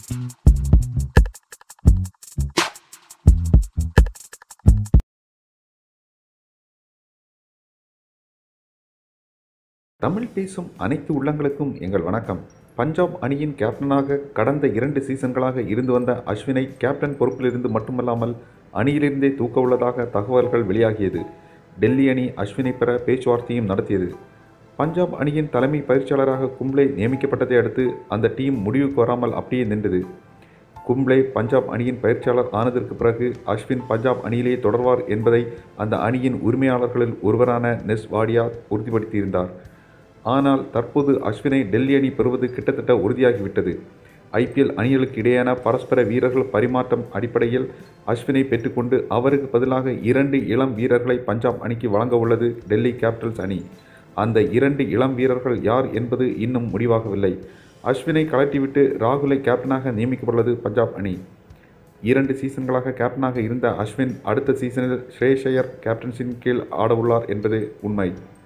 தமிழ் பேசும் அனைத்து உள்ளங்களுக்கும் எங்கள் வணக்கம் பஞ்சாப் அணியின் கேப்டனாக கடந்த இரண்டு சீசன்களாக இருந்து வந்த அஸ்வினை கேப்டன் பொறுப்பிலிருந்து மட்டுமல்லாமல் அணியிலிருந்தே தூக்க உள்ளதாக தகவல்கள் வெளியாகியது டெல்லி அணி அஸ்வினை பெற பேச்சுவார்த்தையும் நடத்தியது பஞ்சாப் அணியின் தலைமை பயிற்சியாளராக கும்ப்ளே நியமிக்கப்பட்டதை அடுத்து அந்த டீம் முடிவுக்கு வராமல் அப்படியே நின்றது கும்ப்ளே பஞ்சாப் அணியின் பயிற்சியாளர் ஆனதற்கு பிறகு அஸ்வின் பஞ்சாப் அணியிலேயே தொடர்வார் என்பதை அந்த அணியின் உரிமையாளர்களில் ஒருவரான நெஸ் வாடியா உறுதிப்படுத்தியிருந்தார் ஆனால் தற்போது அஸ்வினை டெல்லி அணி பெறுவது கிட்டத்தட்ட உறுதியாகிவிட்டது ஐபிஎல் அணிகளுக்கு இடையேயான பரஸ்பர வீரர்கள் பரிமாற்றம் அடிப்படையில் அஸ்வினை பெற்றுக்கொண்டு அவருக்கு பதிலாக இரண்டு இளம் வீரர்களை பஞ்சாப் அணிக்கு வழங்க உள்ளது டெல்லி கேபிட்டல்ஸ் அணி அந்த இரண்டு இளம் வீரர்கள் யார் என்பது இன்னும் முடிவாகவில்லை அஸ்வினை கலட்டிவிட்டு ராகுலை கேப்டனாக நியமிக்கப்பட்டுள்ளது பஞ்சாப் அணி இரண்டு சீசன்களாக கேப்டனாக இருந்த அஸ்வின் அடுத்த சீசனில் ஸ்ரேஷையர் கேப்டன்சின் கீழ் ஆடவுள்ளார் என்பது உண்மை